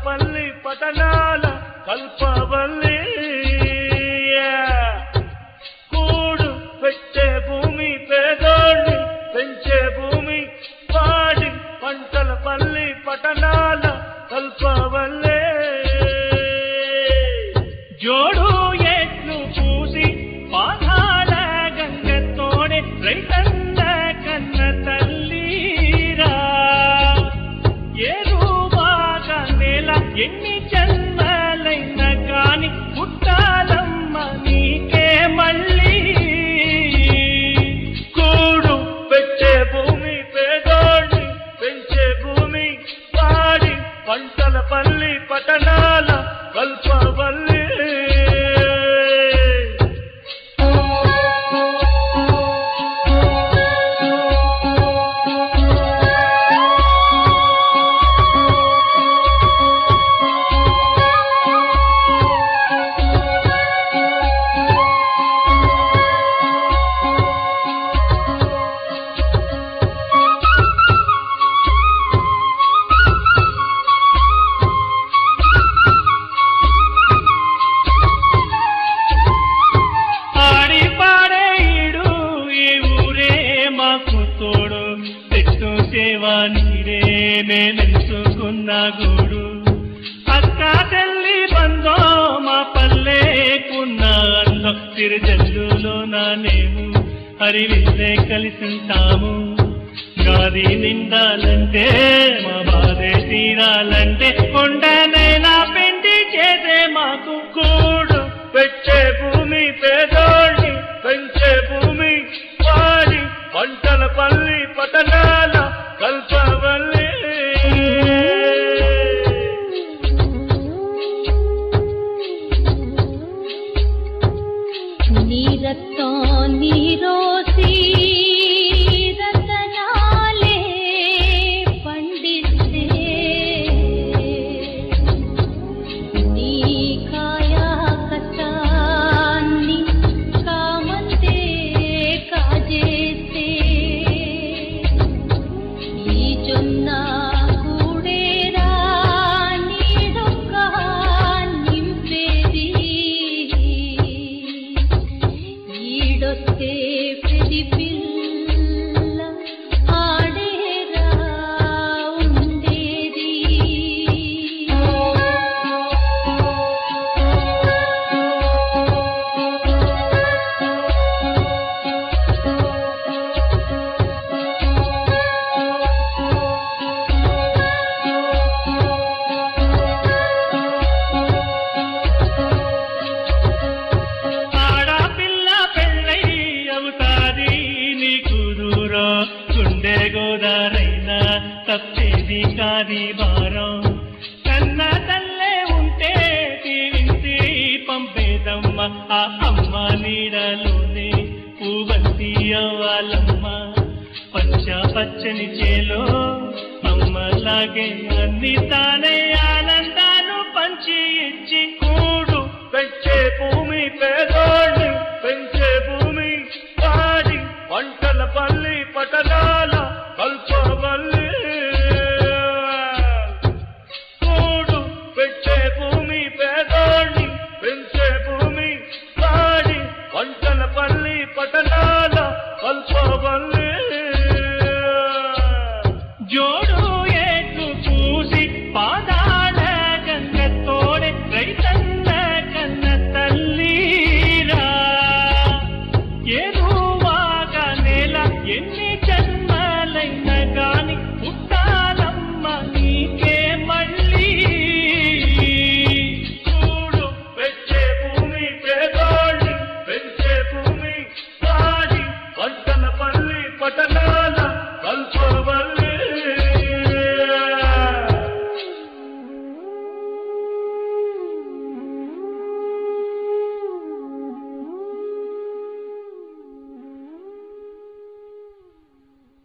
పల్లి పట్టణాల కల్పవల్లి కూడు పెట్టే భూమి పేదోళ్ళి పెంచే భూమి పాడి పంటల పల్లి పట్టణాల కల్పవల్లే జోడు ఎట్లు పూసి పాదాల గంగతోడే రైతన్న కన్న తల్లిరా ఏదో బాగా నెల ఎన్ని జన్మలైనా కాని పుట్టాలమ్మ నీకే మళ్ళీ కూడు పెట్టే భూమి పేదోడి పెంచే భూమి పాడి పంటల పల్లి పట్టణాల కల్పవల్లి ఆడి పాడే ఈడు ఈ ఊరే మాకు తోడు చెట్టు సేవ నీరే మేమెంచుకున్న గూడు అక్క తల్లి బందో మా పల్లెకున్న అందో తిరుజల్లులో నానేము హరివిల్లే కలిసింటాము గాది నిండాలంటే మా బాధే తీరాలంటే కొండనైనా పెండి చేసే మాకు కూడు పెట్టే భూమి పేదోళ్ళి పెంచే భూమి వాడి పంటల పల్లి పట్టణాల కల్పవల్లి నీరతో నీరోసి రతనాలే పండిస్తే నీ కాయా కష్టాన్ని కామంతే కాజేస్తే ఈ జొన్న కూడేరా నీడొక్క నింపేది ఈడొస్తే ప్రతి పిల్ల ఆడేరా ఉండేది ఆడపిల్ల పెళ్ళై అవుతాది నీకు దూరం గుండె గోదారైనా తప్పేది కాది భారం కన్న తల్లే ఉంటే తీరించి పంపేదమ్మ ఆ అమ్మ నీడలోనే పువ్వంతి అవ్వాలమ్మ పచ్చ పచ్చని చేలో అమ్మలాగే అన్ని తానే ఆనందాలు పంచి ఇచ్చి కూడు పెంచే భూమి పేదోళ్ళి పెంచే భూమి పాడి పంటల పల్లి పట్టణాల